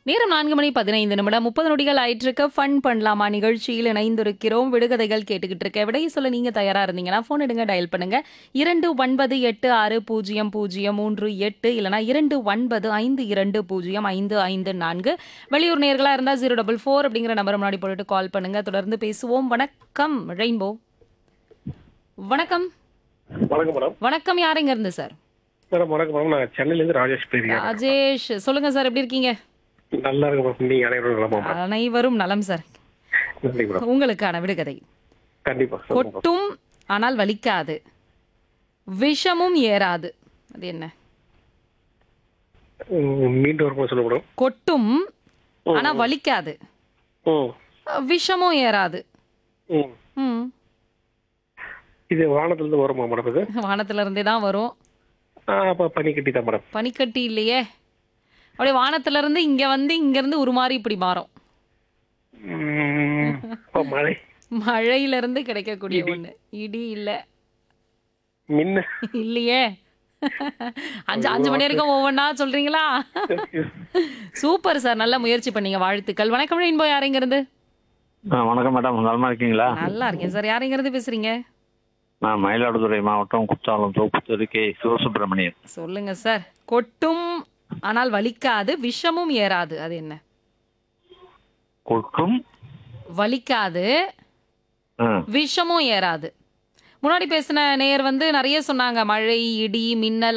நேரம் நான்கு மணி பதினைந்து நிமிடம் முப்பது நொடிகள் ஆயிட்டிருக்க ஃபன் பண்ணலாமா நிகழ்ச்சியில் இணைந்திருக்கிறோம் விடுகதைகள் கேட்டுக்கிட்டு இருக்க விடையை சொல்ல நீங்க தயாரா இருந்தீங்கன்னா ஃபோன் எடுங்க டயல் பண்ணுங்க இரண்டு ஒன்பது எட்டு ஆறு பூஜ்ஜியம் பூஜ்ஜியம் மூன்று எட்டு இல்லனா இரண்டு ஒன்பது ஐந்து இரண்டு பூஜ்ஜியம் ஐந்து ஐந்து நான்கு வெளியூர் நேர்களா இருந்தா ஜீரோ டபுள் ஃபோர் அப்படிங்கிற நம்பர் முன்னாடி போட்டுட்டு கால் பண்ணுங்க தொடர்ந்து பேசுவோம் வணக்கம் ரெயின்போ வணக்கம் வணக்கம் மேடம் வணக்கம் யாருங்க இருந்து சார் மேடம் வணக்கம் மேடம் நான் சென்னையிலேருந்து ராஜேஷ் பேசுகிறேன் ராஜேஷ் சொல்லுங்க சார் எப்படி இருக்கீங்க நல்லா இருக்கு மேடம் நீங்க அனைவரும் நலமா மேடம் அனைவரும் நலம் சார் நன்றி மேடம் உங்களுக்கான விடுகதை கண்டிப்பா சொல்லுங்க மேடம். கொட்டும் ஆனால் வலிக்காது விஷமும் ஏறாது அது என்ன ம், மீண்டும் ஒரு முறை சொல்ல மேடம் கொட்டும் ஆனா வலிக்காது ம் விஷமும் ஏறாது ம் ம் இது வானத்துலேருந்து வருமா மேடம் இது வானத்துல இருந்தே தான் வரும் ஆ, அப்ப பனி கட்டி தான் மேடம் பனிக்கட்டி இல்லையே அப்படியே வானத்துல இருந்து இங்க வந்து இங்க இருந்து உருமாறி இப்படி மாறும் ம், அப்ப மழை மழையில இருந்து கிடைக்கக்கூடிய ஒண்ணு இடி இல்ல மின்ன இல்லையே அஞ்சு அஞ்சு மணி வரைக்கும் ஒவ்வொன்றா சொல்றீங்களா சூப்பர் சார் நல்ல முயற்சி பண்ணீங்க வாழ்த்துக்கள் வணக்கம் ரெயின்போ யாருங்க இருந்து ஆ வணக்கம் மேடம் நலமா இருக்கீங்களா நல்லா இருக்கேன் சார் யாருங்க இருந்து பேசுறீங்க நான் மயிலாடுதுறை மாவட்டம் குத்தாலம் தோப்புத்தூர் கே சிவசுப்பிரமணியன் சொல்லுங்க சார் கொட்டும் ஆனால் வலிக்காது விஷமும் ஏறாது அது என்ன கொட்டும் வலிக்காது ஆ, விஷமும் ஏறாது முன்னாடி பேசின நேயர் வந்து நிறைய சொன்னாங்க மழை இடி மின்னல்